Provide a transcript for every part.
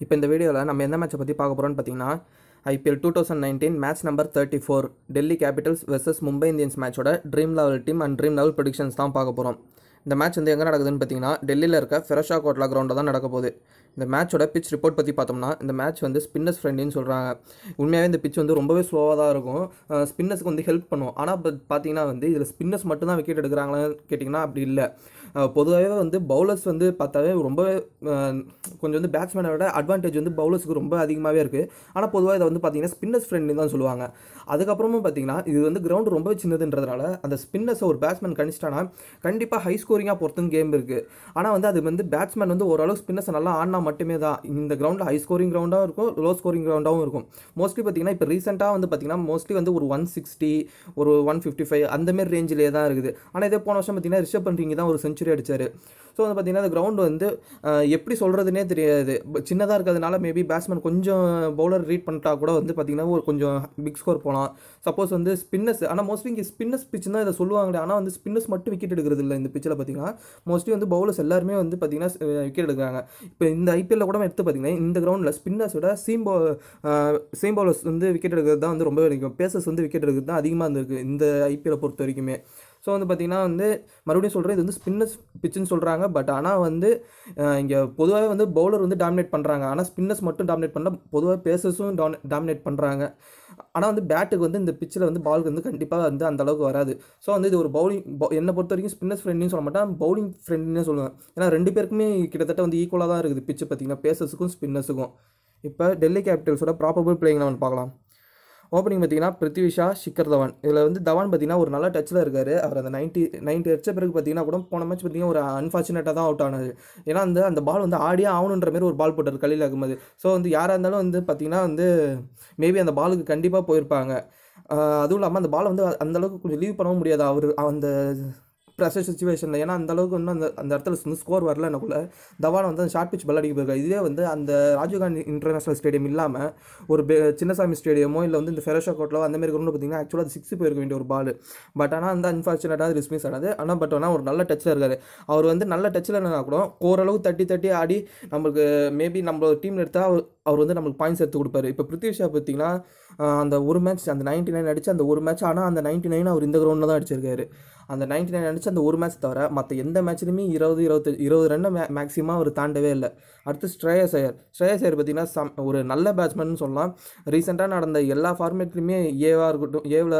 இப்போ இந்த வீடியோவில் நம்ம எந்த மேட்சை பற்றி பார்க்க போகிறோம்னு பார்த்தீங்கன்னா IPL two thousand nineteen match number thirty four Delhi Capitals versus Mumbai Indians மேட்சோட dream eleven team and dream eleven predictions தான் பார்க்க போகிறோம் இந்த மேட்ச் வந்து எங்கே நடக்குதுன்னு பார்த்தீங்கன்னா டெல்லியில் இருக்க ஃபெரோஷா கோட்லா கிரவுண்டில் தான் நடக்க போகுது இந்த மேட்சோட பிச் ரிப்போர்ட் பற்றி பார்த்தோம்னா இந்த மேட்ச் வந்து ஸ்பின்னர்ஸ் ஃப்ரெண்டுன்னு சொல்கிறாங்க உண்மையாகவே இந்த பிச் வந்து ரொம்பவே ஸ்லோவாக தான் இருக்கும் ஸ்பின்னர்ஸ்க்கு வந்து ஹெல்ப் பண்ணும் ஆனால் இப்போ பார்த்தீங்கன்னா வந்து இதில் ஸ்பின்னர்ஸ் மட்டும் தான் விக்கெட் எடுக்கிறாங்களான்னு கேட்டிங்கன்னா அப்படி இல்லை பொதுவாகவே வந்து பவுலர்ஸ் வந்து பார்த்தாவே ரொம்பவே அஹ், கொஞ்சம் வந்து பேட்ஸ்மேனை விட அட்வான்டேஜ் வந்து பவுலர்ஸுக்கு ரொம்ப அதிகமாகவே இருக்குது ஆனால் பொதுவாக இதை வந்து பார்த்தீங்கன்னா ஸ்பின்னர்ஸ் ஃப்ரெண்ட்னு தான் சொல்லுவாங்க அதுக்கப்புறமும் பார்த்தீங்கன்னா இது வந்து கிரவுண்ட் ரொம்பவே சின்னதுன்றதுனால அந்த ஸ்பின்னர்ஸை ஒரு பேட்ஸ்மேன் கணிச்சிட்டானா கண்டிப்பாக ஹை ஸ்கோரிங்காக பொறுத்தும் கேம் இருக்குது ஆனால் வந்து அது வந்து பேட்ஸ்மேன் வந்து ஓரளவு ஸ்பின்னர்ஸை நல்லா ஆடினா மட்டுமே தான் இந்த கிரவுண்டில் ஹை ஸ்கோரிங் கிரவுண்டாகவும் இருக்கும் லோ ஸ்கோரிங் கிரவுண்டாகவும் இருக்கும் மோஸ்ட்லி பார்த்தீங்கன்னா இப்போ ரீசெண்டாக வந்து பார்த்தீங்கன்னா மோஸ்ட்லி வந்து ஒரு ஒன் சிக்ஸ்டி ஒரு ஒன் ஃபிஃப்டி ஃபைவ் அந்தமாரி ரேஞ்சிலே தான் இருக்குது ஆனால் இதே போன வருஷம் பார்த்தீங்கன்னா ரிஷப் பண்றீங்க தான் ஒரு செஞ்சுரி அடிச்சார் ஸோ வந்து பார்த்தீங்கன்னா அந்த கிரவுண்ட் வந்து அஹ், எப்படி சொல்கிறதுனே தெரியாது சின்னதாக இருக்கிறதுனால மேபி பேட்ஸ்மேன் கொஞ்சம் பவுலர் ரீட் பண்ணிட்டா கூட வந்து பார்த்தீங்கன்னா ஒரு கொஞ்சம் பிக் ஸ்கோர் போகலாம் சப்போஸ் வந்து ஸ்பின்னர்ஸ் ஆனால் மோஸ்ட்லி இங்கே ஸ்பின்னர்ஸ் பிச் தான் இதை சொல்லுவாங்களே ஆனால் வந்து ஸ்பின்னர்ஸ் மட்டும் விக்கெட் எடுக்கிறது இல்லை இந்த பிச்சில் பார்த்தீங்கன்னா மோஸ்ட்லி வந்து பவுலர்ஸ் எல்லாருமே வந்து பார்த்தீங்கன்னா விக்கெட் எடுக்கிறாங்க இப்போ இந்த ஐபிஎல்ல கூட எடுத்து பார்த்தீங்கன்னா இந்த கிரவுண்டில் ஸ்பின்னர்ஸோட சீம் பவு சீம் பவுலர்ஸ் வந்து விக்கெட் எடுக்கிறது தான் வந்து ரொம்ப வரைக்கும் பேசர்ஸ் வந்து விக்கெட் எடுக்கிறது தான் அதிகமாக இருந்திருக்கு இந்த ஐபிஎல்லை பொறுத்த வரைக்குமே ஸோ வந்து பார்த்தீங்கன்னா வந்து மறுபடியும் சொல்கிறேன் இது வந்து ஸ்பின்னர்ஸ் பிச்சுன்னு சொல்கிறாங்க பட் ஆனால் வந்து இங்கே பொதுவாகவே வந்து பவுலர் வந்து டாமினேட் பண்ணுறாங்க ஆனால் ஸ்பின்னர்ஸ் மட்டும் டாமினேட் பண்ணல பொதுவாக பேசர்ஸும் டாமினேட் பண்ணுறாங்க ஆனால் வந்து பேட்டுக்கு வந்து இந்த பிச்சில் வந்து பாலுக்கு வந்து கண்டிப்பாக வந்து அந்த அளவுக்கு வராது ஸோ வந்து இது ஒரு பவுலிங் என்னை பொறுத்த வரைக்கும் ஸ்பின்னர்ஸ் ஃப்ரெண்ட்னு சொல்ல மாட்டேன் பவுலிங் ஃப்ரெண்ட்னே சொல்லுவேன் ஏன்னா ரெண்டு பேருக்குமே கிட்டத்தட்ட வந்து ஈக்குவலாக தான் இருக்குது பிச்சு பார்த்தீங்கன்னா பேசர்ஸுக்கும் ஸ்பின்னர்ஸுக்கும் இப்போ டெல்லி கேபிட்டல்ஸோட ப்ராப்பபிள் பிளேயிங் லெவன் பார்க்கலாம் ஓப்பனிங் பார்த்தீங்கன்னா பிருத்விஷா ஷிக்கர் தவான் இதில் வந்து தவான் பார்த்தீங்கன்னா ஒரு நல்ல டச்சில் இருக்கார் அவர் அந்த நைன்ட்டி நைன்ட்டி அடிச்ச பிறகு பார்த்தீங்கன்னா கூட போன மேட்ச் பார்த்தீங்கன்னா ஒரு அன்ஃபார்ச்சுனேட்டாக தான் அவுட் ஆனது ஏன்னா அந்த அந்த பால் வந்து ஆடியே ஆகணுன்ற மாதிரி ஒரு பால் போட்டார் கலியில் அகமது ஸோ வந்து யாராக இருந்தாலும் வந்து பார்த்தீங்கன்னா வந்து மேபி அந்த பாலுக்கு கண்டிப்பாக போயிருப்பாங்க ஆஹ் அதுவும் இல்லாமல் அந்த பால் வந்து அந்த அளவுக்கு கொஞ்சம் லீவ் பண்ணவும் முடியாது அவர் அந்த ப்ரெஷர் சுச்சுவேஷனில் ஏன்னா அந்த அளவுக்கு இன்னும் அந்த அந்த இடத்துல வந்து ஸ்கோர் வரல எனக்குள்ள தவான் வந்து அந்த ஷார்ட் பிச் பல் அடிக்க போயிருக்காரு இதே வந்து அந்த ராஜீவ்காந்தி இன்டர்நேஷனல் ஸ்டேடியம் இல்லாமல் ஒரு பெ சின்னசாமி ஸ்டேடியமோ இல்லை வந்து இந்த ஃபெரோஷா கோட்டிலோ அந்த மாதிரி கிரவுண்ட் பார்த்தீங்கன்னா ஆக்சுவலாக அது சிக்ஸ் போயிருக்க வேண்டிய ஒரு பால் பட் ஆனால் அந்த அன்ஃபார்ச்சுனேட்டாக டிஸ்மிஸ் ஆனது ஆனால் பட் ஆனால் ஒரு நல்ல டச்சில் இருக்காரு அவர் வந்து நல்ல டச்சில் இல்லைனா கூட ஓரளவு தட்டி தட்டி ஆடி நம்மளுக்கு மேபி நம்ம டீமில் எடுத்தால் அவர் அவர் வந்து நம்மளுக்கு பாயிண்ட்ஸ் எடுத்து கொடுப்பாரு இப்போ பிருத்திவிஷா பார்த்தீங்கன்னா ஆஹ், அந்த ஒரு மேட்ச் அந்த நைன்ட்டி நைன் அடிச்சு அந்த ஒரு மேட்ச் ஆனால் அந்த நைன்ட்டி நைன் அவர் இந்த கிரவுண்டில் தான் அடிச்சிருக்காரு அந்த நைன்ட்டி நைன் அடிச்சு அந்த ஒரு மேட்ச் தவிர மற்ற எந்த மேட்ச்லையுமே இருபது இருபத்தி இருபது ரன்னை மே மேக்ஸிமம் அவர் தாண்டவே இல்லை அடுத்து ஸ்ரேயஸ் ஐயர் ஸ்ரேயஸ் ஐயர் பார்த்தீங்கன்னா சம் ஒரு நல்ல பேட்ஸ்மேன் சொல்லலாம் ரீசெண்டாக நடந்த எல்லா ஃபார்மேட்லையுமே ஏவாக இருக்கட்டும் ஏவில்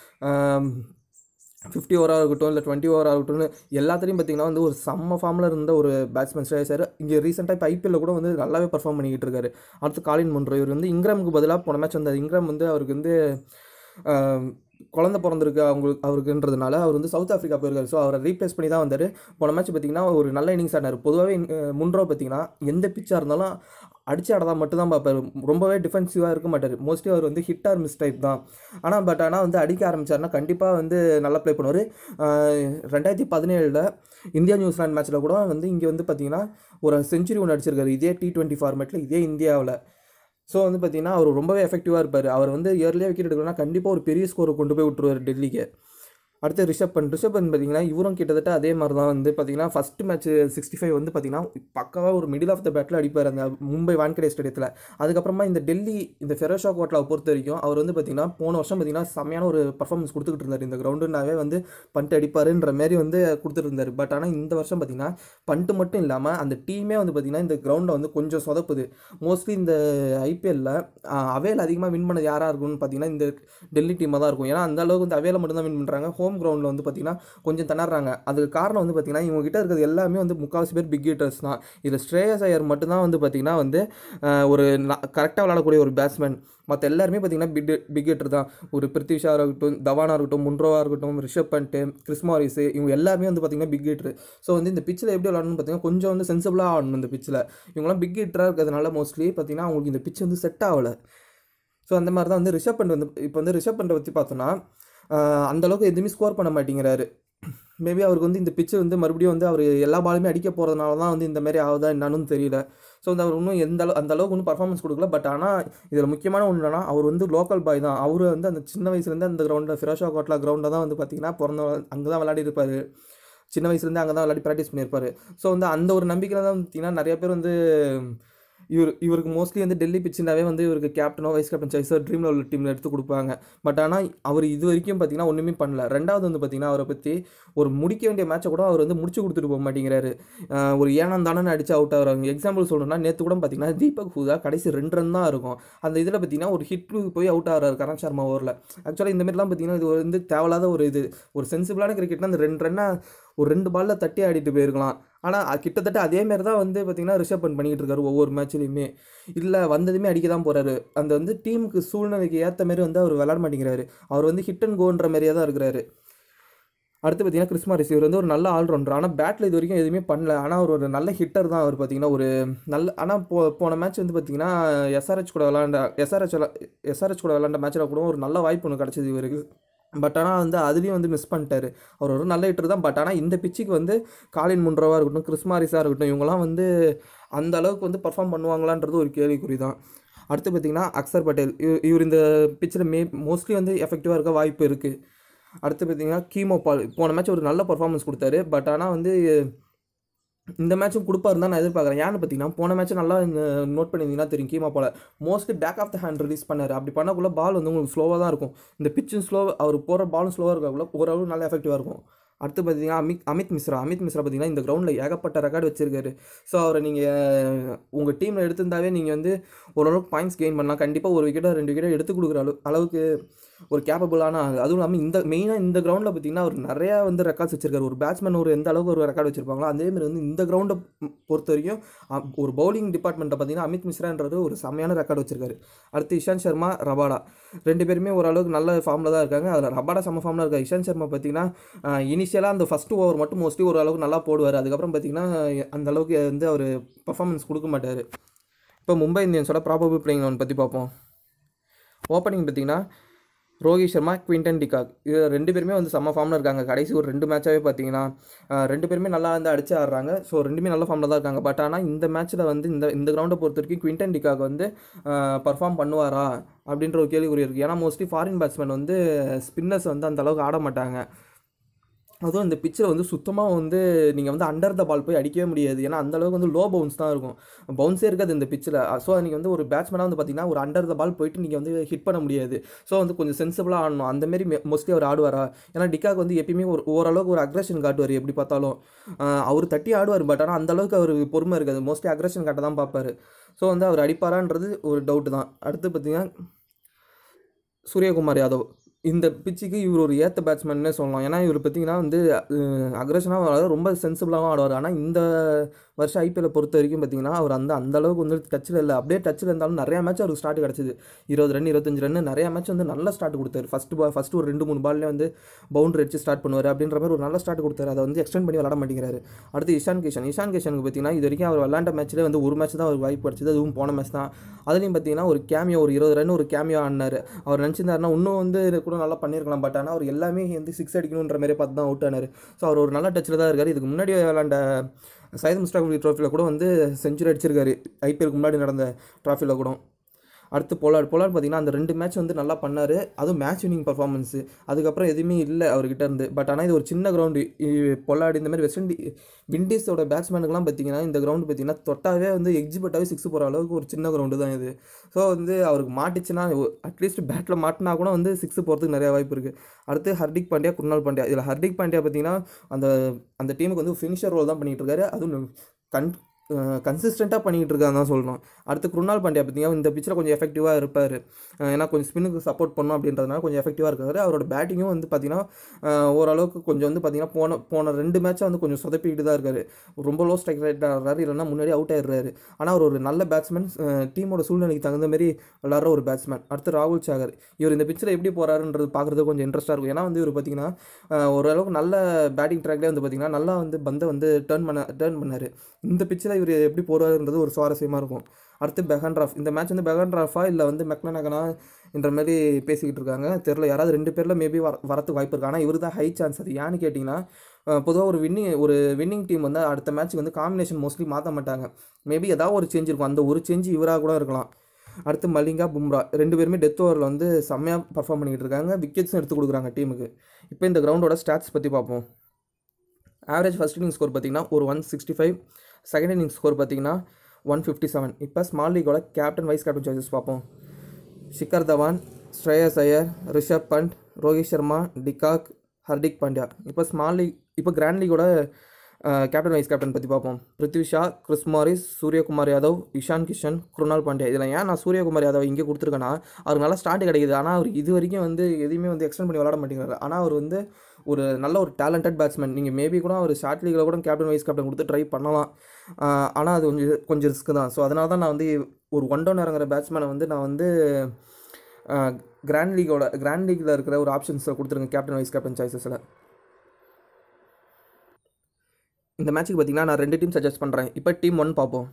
ஃபிஃப்டி ஓவராக இருக்கட்டும் இல்லை டுவெண்ட்டி ஓவராக இருக்கட்டும்னு எல்லாத்துலேயும் பார்த்தீங்கன்னா வந்து ஒரு செம்ம ஃபார்மில் இருந்த ஒரு பேட்ஸ்மேன் ஸ்ரேயஸ் ஐயர் இங்கே ரீசெண்டாக இப்போ ஐபிஎல்ல கூட வந்து நல்லாவே பர்ஃபார்ம் பண்ணிக்கிட்டு இருக்காரு அடுத்து காலின் முன்ரோ இவர் வந்து இங்கிராமுக்கு பதிலாக போன மேட்ச் வந்தார் இங்கிராம் வந்து அவருக்கு வந்து ஆஹ், குழந்தை பிறந்திருக்கு அவங்களுக்கு அவருக்குன்றதுனால அவர் வந்து சவுத் ஆஃப்ரிக்கா போயிருக்காரு ஸோ அவரை ரீப்ளேஸ் பண்ணி தான் வந்தார் போன மேட்ச் பார்த்தீங்கன்னா ஒரு நல்ல இன்னிங்ஸ் ஆடினார் பொதுவாகவே முன்ரோ பார்த்தீங்கன்னா எந்த பிச்சாக இருந்தாலும் அடிச்சு ஆடதா மட்டும் தான் பார்ப்பாரு ரொம்பவே டிஃபென்சிவாக இருக்க மாட்டார் மோஸ்ட்லி அவர் வந்து ஹிட் ஆர் மிஸ் டைப் தான் ஆனால் பட் ஆனால் வந்து அடிக்க ஆரம்பிச்சாருன்னா கண்டிப்பாக வந்து நல்லா ப்ளே பண்ணுவார் ரெண்டாயிரத்தி பதினேழில் இந்தியா நியூசிலாந்து மேட்ச்சில் கூட வந்து இங்கே வந்து பார்த்தீங்கன்னா ஒரு செஞ்சுரி ஒன்று அடிச்சிருக்காரு இதே டி டுவெண்ட்டி ஃபார்மேட்டில் இதே இந்தியாவில் ஸோ வந்து பார்த்தீங்கன்னா அவர் ரொம்பவே எஃபெக்டிவாக இருப்பார் அவர் வந்து இயர்லியாக விக்கெட் எடுக்கணும்னா கண்டிப்பாக ஒரு பெரிய ஸ்கோரை கொண்டு போய் விட்டுருவார் டெல்லிக்கு அடுத்து ரிஷப் பண்ட் ரிஷப் பண்ட் பார்த்தீங்கன்னா இவரும் கிட்டத்தட்ட அதே மாதிரி தான் வந்து பார்த்தீங்கன்னா ஃபஸ்ட் மேட்ச் சிக்ஸ்டி ஃபைவ் வந்து பார்த்தீங்கன்னா பக்காவாக ஒரு மிடில் ஆஃப் த பேட்டில் அடிப்பார் அந்த மும்பை வான்கடே ஸ்டேடியத்தில் அதுக்கப்புறமா இந்த டெல்லி இந்த ஃபெரோஷா கோட்லாவை பொறுத்த வரைக்கும் அவர் வந்து பார்த்தீங்கன்னா போன வருஷம் பார்த்தீங்கன்னா செம்மையான ஒரு பர்ஃபார்மன்ஸ் கொடுத்துக்கிட்டு இருந்தார் இந்த கிரவுண்டுனாவே வந்து பண்ட் அடிப்பாருன்ற மாதிரி வந்து கொடுத்துட்டு இருந்தார் பட் ஆனால் இந்த வருஷம் பார்த்தீங்கன்னா பண்ட்டு மட்டும் இல்லாமல் அந்த டீமே வந்து பார்த்தீங்கன்னா இந்த கிரவுண்டை வந்து கொஞ்சம் சொதப்புது மோஸ்ட்லி இந்த ஐபிஎல்லில் அவேல் அதிகமாக வின் பண்ணது யாராக இருக்கும்னு பார்த்தீங்கன்னா இந்த டெல்லி டீமாக தான் இருக்கும் ஏன்னா அந்த அளவுக்கு இந்த அவேல மட்டும் தான் வின் பண்ணுறாங்க ஹோம் கிரவுண்டில் வந்து பார்த்தீங்கன்னா கொஞ்சம் திணறாங்க அதுக்கு காரணம் வந்து பார்த்தீங்கன்னா இவங்க கிட்ட இருக்கிறது எல்லாமே வந்து முக்கால்வாசி பேர் பிக் ஹிட்டர்ஸ் தான் இதில் ஸ்ரேயஸ் ஐயர் மட்டும்தான் வந்து பார்த்தீங்கன்னா வந்து ஆஹ், ஒரு கரெக்டாக விளாடக்கூடிய ஒரு பேட்ஸ்மேன் மற்ற எல்லாருமே பார்த்தீங்கன்னா பிக் பிக் ஹிட்டர் தான் ஒரு பிருத்திவிஷா இருக்கட்டும் தவானா இருக்கட்டும் முன்ரோவா இருக்கட்டும் ரிஷப் பண்ட்டு கிறிஸ்மாரிஸ் இவங்க எல்லாருமே வந்து பார்த்தீங்கன்னா பிக் ஹிட்டர் ஸோ வந்து இந்த பிச்சில் எப்படி விளாடணும்னு பார்த்தீங்கன்னா கொஞ்சம் வந்து சென்சிபிளாக ஆடணும் இந்த பிச்சில் இவங்களாம் பிக் ஹிட்டராக இருக்கிறதுனால மோஸ்ட்லி பார்த்தீங்கன்னா அவங்களுக்கு இந்த பிச் வந்து செட் ஆகலை ஸோ அந்த மாதிரி தான் வந்து ரிஷப் பண்ட் வந்து இப்போ வந்து ரிஷப் பண்டை பற்றி பார்த்தோன்னா ஆஹ் அந்த அளவுக்கு எதுவுமே ஸ்கோர் பண்ண மாட்டேங்கிறாரு மேபி அவருக்கு வந்து இந்த பிச்சு வந்து மறுபடியும் வந்து அவர் எல்லா பாலுமே அடிக்க போகிறதுனால தான் வந்து இந்த மாதிரி ஆகுதா என்னன்னு தெரியல ஸோ வந்து அவர் இன்னும் எந்த அளவு அந்த அளவுக்கு ஒன்றும் பர்ஃபார்மன்ஸ் கொடுக்கல பட் ஆனால் இதில் முக்கியமான ஒன்று என்னன்னா அவர் வந்து லோக்கல் பாய் தான் அவர் வந்து அந்த சின்ன வயசுலேருந்து அந்த கிரவுண்டில் ஃபிரோஷா கோட்லா கிரவுண்டில் தான் வந்து பார்த்தீங்கன்னா பிறந்த அங்கே தான் விளையாடி இருப்பார் சின்ன வயசுலேருந்து அங்கே தான் விளையாடி ப்ராக்டிஸ் பண்ணியிருப்பார் ஸோ வந்து அந்த ஒரு நம்பிக்கையில் தான் பார்த்தீங்கன்னா நிறைய பேர் வந்து இவர் இவருக்கு மோஸ்ட்லி வந்து டெல்லி பிச்சுனாவே வந்து இவருக்கு கேப்டனோ வைஸ் கேப்டன் சாய்ஸோ ட்ரீம் லெவல் டீமில் எடுத்து கொடுப்பாங்க பட் ஆனால் அவர் இது வரைக்கும் பார்த்தீங்கன்னா ஒன்றுமே பண்ணல ரெண்டாவது வந்து பார்த்தீங்கன்னா அவரை பற்றி ஒரு முடிக்க வேண்டிய மேட்சை கூட அவர் வந்து முடிச்சு கொடுத்துட்டு போக மாட்டேங்கிறாரு ஆஹ் ஒரு ஏனம் தானே அடிச்சு அவுட் ஆகிறாங்க எக்ஸாம்பிள் சொல்லணும்னா நேற்று கூட பார்த்தீங்கன்னா தீபக் ஹூதா கடைசி ரெண்டு ரன் தான் இருக்கும் அந்த இதில் பார்த்தீங்கன்னா ஒரு ஹிட் போய் அவுட் ஆகிறாரு கரண் சர்மா ஓவரில் ஆக்சுவலாக இந்த மாதிரிலாம் பார்த்தீங்கன்னா இது வந்து தேவையில்லாத ஒரு இது ஒரு சென்சிபிளான கிரிக்கெட்னா அந்த ரெண்டு ரன்னை ஒரு ரெண்டு பாலில் தட்டி ஆடிட்டு போயிருக்கலாம் ஆனால் கிட்டத்தட்ட அதே மாதிரி தான் வந்து பார்த்தீங்கன்னா ரிஷப் பண்ட் பண்ணிக்கிட்டு இருக்காரு ஒவ்வொரு மேட்ச்லையுமே இல்லை வந்ததுமே அடிக்க தான் போகிறாரு அந்த வந்து டீமுக்கு சூழ்நிலைக்கு ஏற்ற மாதிரி வந்து அவர் விளாட மாட்டேங்கிறாரு அவர் வந்து ஹிட் அண்ட் கோன்ற மாதிரியே தான் இருக்கிறாரு அடுத்து பார்த்தீங்கன்னா கிறிஸ்மாரிஸ் இவர் வந்து ஒரு நல்ல ஆல்ரவுண்டர் ஆனால் பேட்டில் இது வரைக்கும் எதுவுமே பண்ணல ஆனால் அவர் ஒரு நல்ல ஹிட்டர் தான் அவர் பார்த்தீங்கன்னா ஒரு நல்ல ஆனால் போ போன மேட்ச் வந்து பார்த்தீங்கன்னா எஸ்ஆர்ஹெச் கூட விளாண்ட எஸ்ஆர்ஹெச் எஸ்ஆர்ஹெச் கூட விளாண்ட மேட்ச்சில் கூட ஒரு நல்ல வாய்ப்பு ஒன்று கிடச்சிது இவருக்கு பட் ஆனால் வந்து அதுலேயும் வந்து மிஸ் பண்ணிட்டாரு அவர் ஒரு நல்ல ஹிட்டர் தான் பட் ஆனால் இந்த பிச்சுக்கு வந்து காலின் முன்ரவாக இருக்கட்டும் கிறிஸ்மாரிஸாக இருக்கட்டும் இவங்கலாம் வந்து அந்த அளவுக்கு வந்து பர்ஃபார்ம் பண்ணுவாங்களான்றது ஒரு கேள்விக்குறி தான் அடுத்து பார்த்தீங்கன்னா அக்சர் பட்டேல் இவ- இவர் இந்த பிச்சில் மே மோஸ்ட்லி வந்து எஃபெக்டிவாக இருக்க வாய்ப்பு இருக்குது அடுத்து பார்த்தீங்கன்னா கீமோ பால் போன மேட்ச் ஒரு நல்ல பர்ஃபார்மன்ஸ் கொடுத்தாரு பட் ஆனால் வந்து இந்த மேட்சும் கொடுப்பாரு தான் நான் எதிர்பார்க்குறேன் ஏன்னு பார்த்தீங்கன்னா போன மேட்ச் நல்லா நோட் பண்ணியிருந்தீங்கன்னா தெரியும் கீமா போல mostly back of the hand release பண்ணார் அப்படி பண்ணக்குள்ள பால் வந்து உங்களுக்கு ஸ்லோவாக தான் இருக்கும் இந்த பிச்சும் ஸ்லோ அவர் போகிற பாலும் ஸ்லோவாக இருக்கக்குள்ள ஓரளவு நல்லா எஃபெக்டிவாக இருக்கும் அடுத்து பார்த்தீங்கன்னா அமித் அமித் மிஸ்ரா அமித் மிஸ்ரா பார்த்தீங்கன்னா இந்த கிரவுண்டில் ஏகப்பட்ட ரெக்கார்டு வச்சிருக்காரு ஸோ அவரை நீங்கள் உங்கள் டீமில் எடுத்திருந்தாவே நீங்கள் வந்து ஓரளவுக்கு பாயிண்ட்ஸ் கெயின் பண்ணலாம் கண்டிப்பாக ஒரு விக்கெட்டோ ரெண்டு விக்கெட்டோ எடுத்து கொடுக்குற அளவு அளவுக்கு ஒரு கேப்பபிளான ஆள் அதுவும் இல்லாமல் இந்த மெயினாக இந்த கிரவுண்டில் பார்த்தீங்கன்னா அவர் நிறையா வந்து ரெக்கார்ட்ஸ் வச்சிருக்காரு ஒரு பேட்ஸ்மேன் ஒரு எந்த அளவுக்கு ஒரு ரெக்கார்டு வச்சிருப்பாங்களோ அதே மாதிரி வந்து இந்த கிரவுண்டை பொறுத்த வரைக்கும் அ, ஒரு பவுலிங் டிபார்ட்மெண்ட்டை பார்த்தீங்கன்னா அமித் மிஸ்ரான்றது ஒரு செம்மையான ரெக்கார்டு வச்சிருக்காரு அடுத்து இஷாந்த் சர்மா ரபாடா ரெண்டு பேருமே ஓரளவுக்கு நல்ல ஃபார்மில் தான் இருக்காங்க அதில் ரபாடா செம்ம ஃபார்மில் இருக்காரு இஷாந்த் சர்மா பார்த்தீங்கன்னா இனிஷியலாக அந்த ஃபஸ்ட்டு ஓவர் மட்டும் மோஸ்ட்லி ஓரளவுக்கு நல்லா போடுவார் அதுக்கப்புறம் பார்த்தீங்கன்னா அந்த அளவுக்கு வந்து அவர் பர்ஃபார்மன்ஸ் கொடுக்க மாட்டார் இப்போ மும்பை இந்தியன்ஸோட ப்ராபபிள் பிளேயிங் ஒன் பற்றி பார்ப்போம் ஓப்பனிங் பார்த்தீங்கன்னா ரோஹித் சர்மா குவிண்டன் டிகாக் இது ரெண்டு பேருமே வந்து செம்ம ஃபார்மில் இருக்காங்க கடைசி ஒரு ரெண்டு மேட்சாகவே பார்த்தீங்கன்னா ஆஹ் ரெண்டு பேருமே நல்லா வந்து அடிச்சு ஆடுறாங்க ஸோ ரெண்டுமே நல்ல ஃபார்மில் தான் இருக்காங்க பட் ஆனால் இந்த மேட்ச்சில் வந்து இந்த இந்த கிரவுண்டை பொறுத்த வரைக்கும் குவிண்டன் டிகாக் வந்து பர்ஃபார்ம் பண்ணுவாரா அப்படின்ற ஒரு கேள்விக்குறி இருக்குது ஏன்னா மோஸ்ட்லி ஃபாரின் பேட்ஸ்மேன் வந்து ஸ்பின்னர்ஸ் வந்து அந்த அளவுக்கு ஆட மாட்டாங்க அதுவும் இந்த பிச்சில் வந்து சுத்தமாக வந்து நீங்கள் வந்து அண்டர் த பால் போய் அடிக்கவே முடியாது ஏன்னா அந்த அளவுக்கு வந்து லோ பவுன்ஸ் தான் இருக்கும் பவுன்ஸே இருக்காது இந்த பிச்சில் ஸோ நீங்கள் வந்து ஒரு பேட்ஸ்மேனாக வந்து பார்த்தீங்கன்னா ஒரு அண்டர் த பால் போயிட்டு நீங்கள் வந்து ஹிட் பண்ண முடியாது ஸோ வந்து கொஞ்சம் சென்சிபிளாக ஆடணும் அந்த மாதிரி மோஸ்ட்லி அவர் ஆடுவாரா ஏன்னா டிகாக் வந்து எப்பயுமே ஒரு ஓரளவுக்கு ஒரு அக்ரஷன் காட்டுவார் எப்படி பார்த்தாலும் ஆஹ் அவர் தட்டி ஆடுவார் பட் ஆனால் அந்த அளவுக்கு அவர் பொறுமை இருக்காது மோஸ்ட்லி அக்ரஷன் காட்ட தான் பார்ப்பாரு ஸோ வந்து அவர் அடிப்பாரான்றது ஒரு டவுட் தான் அடுத்து பார்த்தீங்கன்னா சூரியகுமார் யாதவ் இந்த பிச்சுக்கு இவர் ஒரு ஏற்ற பேட்ஸ்மேன்னே சொல்லலாம் ஏன்னா இவர் பார்த்தீங்கன்னா வந்து அக்ரஷனாக அதாவது ரொம்ப சென்சிபிளாகவும் ஆடுவார் ஆனால் இந்த வருஷம் ஐபிஎல்லை பொறுத்த வரைக்கும் பார்த்தீங்கன்னா அவர் அந்த அந்த அளவுக்கு வந்து டச்சில் இல்லை அப்படியே டச்சில் இருந்தாலும் நிறையா மேட்ச் அவருக்கு ஸ்டார்ட் கிடச்சிது இருபது ரன் இருபத்தஞ்சு ரன் நிறையா மேட்ச் வந்து நல்ல ஸ்டார்ட் கொடுத்தாரு ஃபஸ்ட் பால் ஃபஸ்ட்டு ஒரு ரெண்டு மூணு பால்லே வந்து பவுண்டரி அடிச்சு ஸ்டார்ட் பண்ணுவார் அப்படின்ற மாதிரி ஒரு நல்ல ஸ்டார்ட் கொடுத்தாரு அதை வந்து எக்ஸ்டெண்ட் பண்ணி விளாட மாட்டேங்கிறாரு அடுத்து இஷான் கிஷன் இஷான் கிஷனுக்கு பார்த்தீங்கன்னா இது வரைக்கும் அவர் விளாண்ட மேட்ச்சில் வந்து ஒரு மேட்ச் தான் அவருக்கு வாய்ப்பு கிடச்சிது அதுவும் போன மேட்ச் தான் அதுலேயும் பார்த்தீங்கன்னா ஒரு கேமியோ ஒரு இருபது ரன் ஒரு கேமியோ ஆடினார் அவர் நினச்சிருந்தாருன்னா இன்னும் வந்து இது கூட நல்லா பண்ணியிருக்கலாம் பட் ஆனால் அவர் எல்லாமே வந்து சிக்ஸ் அடிக்கணுன்ற மாதிரி பார்த்து தான் அவுட் ஆனார் ஸோ அவர் ஒரு நல்ல டச்சில் தான் இருக்கார் இதுக்கு முன்னாடி விளாண்ட சையத் முஸ்டாக் அலி ட்ராஃபியில் கூட வந்து செஞ்சுரி அடிச்சிருக்காரு ஐபிஎலுக்கு முன்னாடி நடந்த ட்ராஃபியில் கூட அடுத்து போலார் போலார் பார்த்தீங்கன்னா அந்த ரெண்டு மேட்ச் வந்து நல்லா பண்ணார் அதுவும் மேட்ச் வினிங் பர்ஃபார்மன்ஸு அதுக்கப்புறம் எதுவுமே இல்லை அவர்கிட்ட இருந்து பட் ஆனால் இது ஒரு சின்ன கிரவுண்டு பொல்லாடு இந்த மாதிரி வெஸ்ட் இண்டி விண்டீஸோட பேட்ஸ்மேனுக்குலாம் பார்த்தீங்கன்னா இந்த கிரவுண்டு பார்த்தீங்கன்னா தொட்டாவே வந்து எக்ஸிபிட்டாகவே சிக்ஸ் போகிற அளவுக்கு ஒரு சின்ன கிரவுண்டு தான் இது ஸோ வந்து அவருக்கு மாட்டிச்சுன்னா அட்லீஸ்ட் பேட்டில் மாட்டினா கூட வந்து சிக்ஸ் போகிறதுக்கு நிறைய வாய்ப்பு இருக்குது அடுத்து ஹர்திக் பாண்டியா குருணால் பாண்டியா இதில் ஹர்திக் பாண்டியா பார்த்தீங்கன்னா அந்த அந்த டீமுக்கு வந்து ஃபினிஷர் ரோல் தான் பண்ணிகிட்டு இருக்காரு அதுவும் கன் கன்சிஸ்டண்ட்டாக பண்ணிக்கிட்டு இருக்கான்னு தான் சொல்லணும் அடுத்து குருணால் பாண்டியா பார்த்தீங்கன்னா இந்த பிச்சில் கொஞ்சம் எஃபெக்டிவாக இருப்பார் ஏன்னா கொஞ்சம் ஸ்பின்னுக்கு சப்போர்ட் பண்ணணும் அப்படின்றதுனால கொஞ்சம் எஃபெக்டிவாக இருக்காரு அவரோட பேட்டிங்கும் வந்து பார்த்தீங்கன்னா அஹ், ஓரளவுக்கு கொஞ்சம் வந்து பார்த்தீங்கன்னா போன போன ரெண்டு மேட்சை வந்து கொஞ்சம் சொதப்பிக்கிட்டு தான் இருக்காரு ரொம்ப லோ ஸ்ட்ரைக் ரேட் ஆடுறாரு இல்லைன்னா முன்னாடி அவுட் ஆயிடுறாரு ஆனால் அவர் ஒரு நல்ல பேட்ஸ்மேன் டீமோட சூழ்நிலைக்கு தகுந்த மாதிரி விளாட்ற ஒரு பேட்ஸ்மேன் அடுத்து ராகுல் சாகர் இவர் இந்த பிச்சில் எப்படி போகிறாருன்றது பார்க்குறது கொஞ்சம் இன்ட்ரெஸ்ட்டாக இருக்கும் ஏன்னா வந்து இவர் பார்த்தீங்கன்னா அஹ், ஓரளவுக்கு நல்ல பேட்டிங் ட்ராக்லேயே வந்து பார்த்தீங்கன்னா நல்லா வந்து பந்தை வந்து டேர்ன் பண்ண டேர்ன் பண்ணார் இந்த பிச்சில் இவர் எப்படி போகிறாருன்றது ஒரு சுவாரஸ்யமாக இருக்கும் அடுத்து பெகன்ட்ராஃப் இந்த மேட்ச் வந்து பெகன்ட்ராஃபா இல்லை வந்து மெக்னகனா என்ற மாதிரி பேசிக்கிட்டு இருக்காங்க தெரில யாராவது ரெண்டு பேரில் மேபி வர வரத்துக்கு வாய்ப்பு இருக்கு ஆனால் இவர் தான் ஹை சான்ஸ் அது ஏன்னு கேட்டிங்கன்னா பொதுவாக ஒரு வின்னிங் ஒரு வின்னிங் டீம் வந்து அடுத்த மேட்ச்சுக்கு வந்து காம்பினேஷன் மோஸ்ட்லி மாற்ற மாட்டாங்க மேபி ஏதாவது ஒரு சேஞ்ச் இருக்கும் அந்த ஒரு சேஞ்ச் இவராக கூட இருக்கலாம் அடுத்து மல்லிங்கா பும்ரா ரெண்டு பேருமே டெத் ஓவரில் வந்து செம்மையாக பர்ஃபார்ம் பண்ணிக்கிட்டு இருக்காங்க விக்கெட்ஸும் எடுத்து கொடுக்குறாங்க டீமுக்கு இப்போ இந்த கிரவுண்டோட ஸ்டாட்ஸ் பற்றி பார்ப்போம் ஆவரேஜ் ஃபஸ்ட் இன்னிங் ஸ்கோர் பார்த்தீங்கன்னா ஒரு one sixty five second inning score பார்த்தீங்கன்னா ஒன் ஃபிஃப்டி செவன் இப்போ ஸ்மால் லீகோட கேப்டன் வைஸ் கேப்டன் சாய்ஸஸ் பார்ப்போம் ஷிகர் தவான் ஸ்ரேயஸ் ஐயர் ரிஷப் பண்ட் ரோஹித் சர்மா டிகாக் ஹர்திக் பாண்டியா இப்போ ஸ்மால் லீக் இப்போ கிராண்ட் லீகோட கேப்டன் வைஸ் கேப்டன் பற்றி பார்ப்போம் பிருத்வி ஷா கிறிஸ் மாரிஸ் சூரியகுமார் யாதவ் இஷான் கிஷன் குருணால் பாண்டியா இதில் ஏன் நான் சூரியகுமார் யாதவ் இங்கே கொடுத்துருக்கேன்னா அவருக்கு நல்லா ஸ்டார்ட் கிடைக்குது ஆனால் அவர் இது வரைக்கும் வந்து எதையுமே வந்து எக்ஸ்டெண்ட் பண்ணி விளாட மாட்டேங்கிறாரு ஆனால் அவர் வந்து ஒரு நல்ல ஒரு டேலண்டட் பேட்ஸ்மேன் நீங்கள் மேபி கூட அவர் ஷார்ட் லீகில் கூட கேப்டன் வைஸ் கேப்டன் கொடுத்து ட்ரை பண்ணலாம் ஆனால் அது கொஞ்சம் கொஞ்சம் ரிஸ்க் தான் ஸோ அதனால தான் நான் வந்து ஒரு ஒன் டவுன் இறங்குற பேட்ஸ்மேனை வந்து நான் வந்து கிராண்ட் லீகோட கிராண்ட் லீக்கில் இருக்கிற ஒரு ஆப்ஷன்ஸை கொடுத்துருங்க கேப்டன் வைஸ் கேப்டன் சாய்ஸஸில் இந்த மேட்ச்சுக்கு பார்த்தீங்கன்னா நான் ரெண்டு டீம் சஜஸ்ட் பண்ணுறேன் இப்போ டீம் ஒன் பார்ப்போம்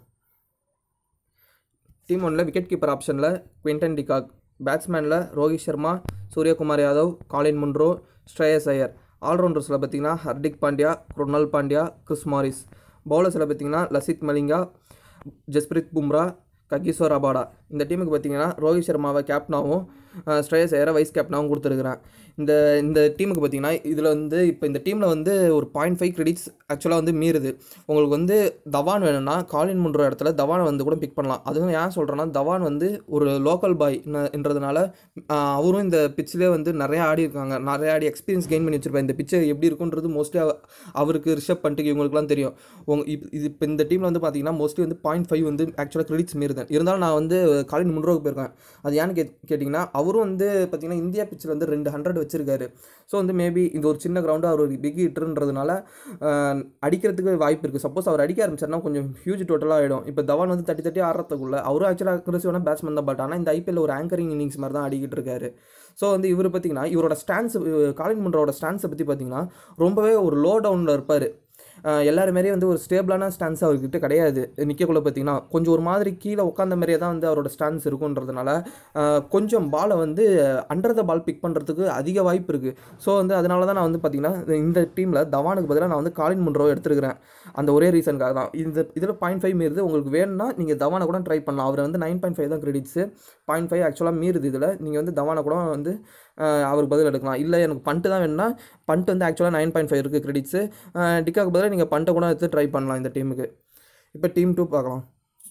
டீம் ஒன்னில் விக்கெட் கீப்பர் ஆப்ஷனில் குவிண்டன் டிகாக் பேட்ஸ்மேனில் ரோஹித் சர்மா சூரியகுமார் யாதவ் காலின் முன்ரோ ஸ்ரேயஸ் ஐயர் ஆல்ரவுண்டர்ஸில் பார்த்தீங்கன்னா ஹர்திக் பாண்டியா குருணால் பாண்டியா கிறிஸ் மாரிஸ் பவுலர்ஸில் பார்த்தீங்கன்னா லசித் மலிங்கா ஜஸ்பிரித் பும்ரா ககிசோர் அபாடா இந்த டீமுக்கு பார்த்தீங்கன்னா ரோஹித் சர்மாவை கேப்டனாகவும் ஸ்ரேயஸ் ஐயரை வைஸ் கேப்டனாகவும் கொடுத்துருக்குறேன் இந்த இந்த டீமுக்கு பார்த்தீங்கன்னா இதில் வந்து இப்போ இந்த டீமில் வந்து ஒரு பாயிண்ட் ஃபைவ் கிரெடிட்ஸ் ஆக்சுவலாக வந்து மீறுது உங்களுக்கு வந்து தவான் வேணும்னா காலின் முன்ற இடத்துல தவானை வந்து கூட பிக் பண்ணலாம் அதுவும் ஏன் சொல்கிறேன்னா தவான் வந்து ஒரு லோக்கல் பாய் என்றதுனால அவரும் இந்த பிச்சிலே வந்து நிறைய ஆடி இருக்காங்க நிறைய ஆடி எக்ஸ்பீரியன்ஸ் கெயின் பண்ணி வச்சிருப்பாங்க இந்த பிச்சை எப்படி இருக்குன்றது மோஸ்ட்லி அவருக்கு ரிஷப் பண்ணிட்டு இவங்களுக்குலாம் தெரியும் உங்க இப் இது இப்போ இந்த டீமில் வந்து பார்த்தீங்கன்னா மோஸ்ட்லி வந்து பாயிண்ட் ஃபைவ் வந்து ஆக்சுவலாக கிரெடிட்ஸ் மீறுதேன் இருந்தாலும் நான் வந்து காலின் முன்ரோக்கு போயிருக்கேன் அது ஏன்னு கே கேட்டிங்கன்னா அவரும் வந்து பார்த்தீங்கன்னா இந்தியா பிச்சில் வந்து ரெண்டு ஹண்ட்ரட் வச்சிருக்காரு ஸோ வந்து மேபி இது ஒரு சின்ன கிரவுண்டு அவர் ஒரு பிக் ஹிட்டர்ன்றதுனால அடிக்கிறதுக்கு வாய்ப்பு இருக்குது சப்போஸ் அவர் அடிக்க ஆரம்பிச்சார்னா கொஞ்சம் ஹியூஜ் டோட்டலாக ஆகிடும் இப்போ தவான் வந்து தட்டி தட்டி ஆடுறதுக்குள்ள அவரும் ஆக்சுவலாக அக்ரெசிவான பேட்ஸ்மேன் தான் பட் ஆனால் இந்த ஐபிஎல் ஒரு ஆங்கரிங் இன்னிங்ஸ் மாதிரி தான் ஆடிக்கிட்டு இருக்காரு ஸோ வந்து இவர் பார்த்தீங்கன்னா இவரோட ஸ்டான்ஸ் காலின் முன்ரோட ஸ்டான்ஸை பற்றி பார்த்தீங்கன்னா ரொம்பவே ஒரு லோ டவுனில் இருப்பார் எல்லாருமாரியே வந்து ஒரு ஸ்டேபிளான ஸ்டான்ஸ் அவர்கிட்ட கிடையாது நிற்கக்குள்ள பார்த்தீங்கன்னா கொஞ்சம் ஒரு மாதிரி கீழே உட்காந்த மாதிரியே தான் வந்து அவரோட ஸ்டான்ஸ் இருக்குன்றதுனால கொஞ்சம் பாலை வந்து அண்டர் த பால் பிக் பண்ணுறதுக்கு அதிக வாய்ப்பு இருக்குது ஸோ வந்து அதனால தான் நான் வந்து பார்த்தீங்கன்னா இந்த டீமில் தவானுக்கு பதிலாக நான் வந்து காலின் முன்ரோ எடுத்துருக்கிறேன் அந்த ஒரே ரீசனுக்காக தான் இந்த இதில் பாயிண்ட் ஃபைவ் மீறுது உங்களுக்கு வேணும்னா நீங்கள் தவானை கூட ட்ரை பண்ணலாம் அவர் வந்து நைன் பாயிண்ட் ஃபைவ் தான் கிரெடிட்ஸு பாயிண்ட் ஃபைவ் ஆக்சுவலாக மீறுது இதில் நீங்கள் வந்து தவானை கூட வந்து அவருக்கு பதில் எடுக்கலாம் இல்லை எனக்கு பண்ட்டு தான் வேணும்னா பண்ட் வந்து ஆக்சுவலாக நைன் பாயிண்ட் ஃபைவ் இருக்குது கிரெடிட்ஸு டிக்காக்கு பதிலாக நீங்கள் பண்ட்டை கூட எடுத்து ட்ரை பண்ணலாம் இந்த டீமுக்கு இப்போ டீம் டூ பார்க்கலாம்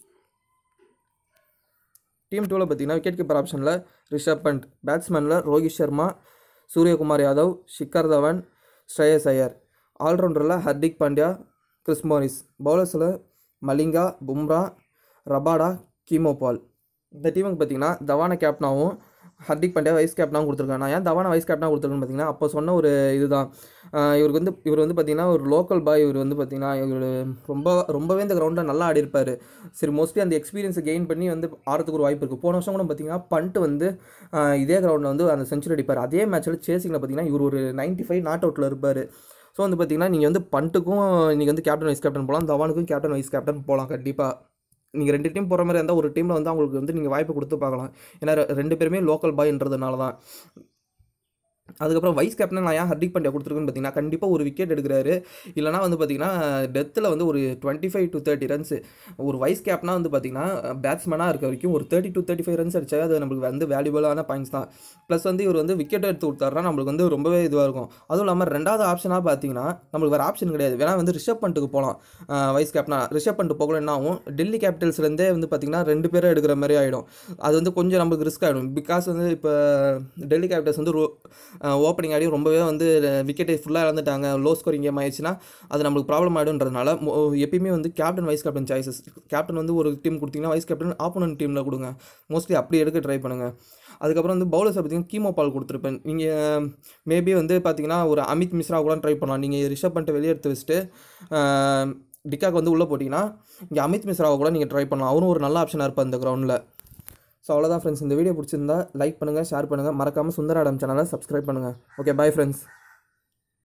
டீம் டூவில் பார்த்தீங்கன்னா விக்கெட் கீப்பர் ஆப்ஷனில் ரிஷப் பண்ட் பேட்ஸ்மேனில் ரோஹித் சர்மா சூரியகுமார் யாதவ் ஷிக்கர் தவன் ஸ்ரேயஸ் ஐயர் ஆல்ரவுண்டரில் ஹர்திக் பாண்டியா கிறிஸ் மாரிஸ் பவுலர்ஸில் மலிங்கா பும்ரா ரபாடா கீமோபால் இந்த டீமுக்கு பார்த்தீங்கன்னா தவான கேப்டனாகவும் ஹர்திக் பாண்டியா வைஸ் கேப்டனாகவும் கொடுத்துருக்காங்க நான் ஏன் தவான வைஸ் கேப்டனாக கொடுத்துருக்கேன்னு பார்த்தீங்கன்னா அப்போ சொன்ன ஒரு இதுதான் இவருக்கு வந்து இவர் வந்து பார்த்தீங்கன்னா ஒரு லோக்கல் பாய் இவர் வந்து பார்த்தீங்கன்னா இவர் ரொம்ப ரொம்பவே இந்த கிரவுண்டில் நல்லா ஆடி இருப்பார் சரி மோஸ்ட்லி அந்த எக்ஸ்பீரியன்ஸை கெயின் பண்ணி வந்து ஆடுறதுக்கு ஒரு வாய்ப்பு இருக்குது போன வருஷம் கூட பார்த்தீங்கன்னா பண்ட்டு வந்து இதே கிரவுண்டில் வந்து அந்த செஞ்சுரி அடிப்பார் அதே மேட்ச்சில் சேசிங்கில் பார்த்தீங்கன்னா இவர் ஒரு நைன்ட்டி ஃபைவ் நாட் அவுட்டில் இருப்பார் ஸோ வந்து பார்த்தீங்கன்னா நீங்கள் வந்து பண்ட்டுக்கும் நீங்கள் வந்து கேப்டன் வைஸ் கேப்டன் போகலாம் தவானுக்கும் கேப்டன் வைஸ் கேப்டன் போகலாம் கண்டிப்பாக நீங்கள் ரெண்டு டீம் போகிற மாதிரி இருந்தால் ஒரு டீமில் வந்து அவங்களுக்கு வந்து நீங்கள் வாய்ப்பு கொடுத்து பார்க்கலாம் ஏன்னா ரெண்டு பேருமே லோக்கல் பாய்ன்றதுனால தான் அதுக்கப்புறம் வைஸ் கேப்டன் நான் ஏன் ஹர்திக் பாண்டியா கொடுத்துருக்குன்னு பார்த்தீங்கன்னா கண்டிப்பாக ஒரு விக்கெட் எடுக்கிறாரு இல்லைனா வந்து பார்த்தீங்கன்னா டெத்தில் வந்து ஒரு twenty five to thirty runs ஒரு வைஸ் கேப்டனாக வந்து பார்த்தீங்கன்னா பேட்ஸ்மேனாக இருக்க வரைக்கும் ஒரு thirty to thirty five runs அடிச்சா அது நம்மளுக்கு வந்து வேல்யூபிளான பாயிண்ட்ஸ் தான் ப்ளஸ் வந்து இவர் வந்து விக்கெட் எடுத்து கொடுத்தாருனா நம்மளுக்கு வந்து ரொம்பவே இதுவாக இருக்கும் அதுவும் இல்லாமல் ரெண்டாவது ஆப்ஷனாக பார்த்தீங்கன்னா நம்மளுக்கு வேறு ஆப்ஷன் கிடையாது வேணா வந்து ரிஷப் பண்ட்டுக்கு போகலாம் வைஸ் கேப்டனாக ரிஷப் பண்ணிட்டு போகல என்ன ஆகும் டெல்லி கேபிட்டல்ஸ்லேருந்தே வந்து பார்த்தீங்கன்னா ரெண்டு பேரும் எடுக்கிற மாதிரி ஆகிடும் அது வந்து கொஞ்சம் நம்மளுக்கு ரிஸ்க் ஆகிடும் பிகாஸ் வந்து இப்போ டெல்லி கேபிட்டல்ஸ் வந்து ஓப்பனிங் ஆடி ரொம்பவே வந்து விக்கெட்டை ஃபுல்லாக இழந்துட்டாங்க லோ ஸ்கோரிங் கேம் ஆயிடுச்சுன்னா அது நம்மளுக்கு ப்ராப்ளம் ஆகிடும்ன்றதுனால எப்பயுமே வந்து captain vice captain choices captain வந்து ஒரு டீம் கொடுத்தீங்கன்னா வைஸ் கேப்டன் ஆப்போனன்ட் டீமில் கொடுங்க மோஸ்ட்லி அப்படி எடுக்க ட்ரை பண்ணுங்கள் அதுக்கப்புறம் வந்து பவுலர்ஸை பார்த்தீங்கன்னா கீமோ பால் கொடுத்துருப்பேன் நீங்கள் மேபி வந்து பார்த்தீங்கன்னா ஒரு அமித் மிஸ்ரா கூட ட்ரை பண்ணலாம் நீங்கள் ரிஷப் பண்ணிட்டு வெளியே எடுத்து வச்சுட்டு டிக்காக்கு வந்து உள்ளே போட்டிங்கன்னா இங்கே அமித் மிஸ்ராவை கூட நீங்கள் ட்ரை பண்ணலாம் அவரும் ஒரு நல்ல ஆப்ஷனாக இருப்பார் இந்த கிரவுண்டில் ஸோ அவ்வளோதான் ஃப்ரெண்ட்ஸ் இந்த வீடியோ பிடிச்சிருந்தா லைக் பண்ணுங்கள் ஷேர் பண்ணுங்கள் மறக்காமல் சுந்தராடம் சேனலை சப்ஸ்கிரைப் பண்ணுங்கள் ஓகே பாய் ஃப்ரெண்ட்ஸ்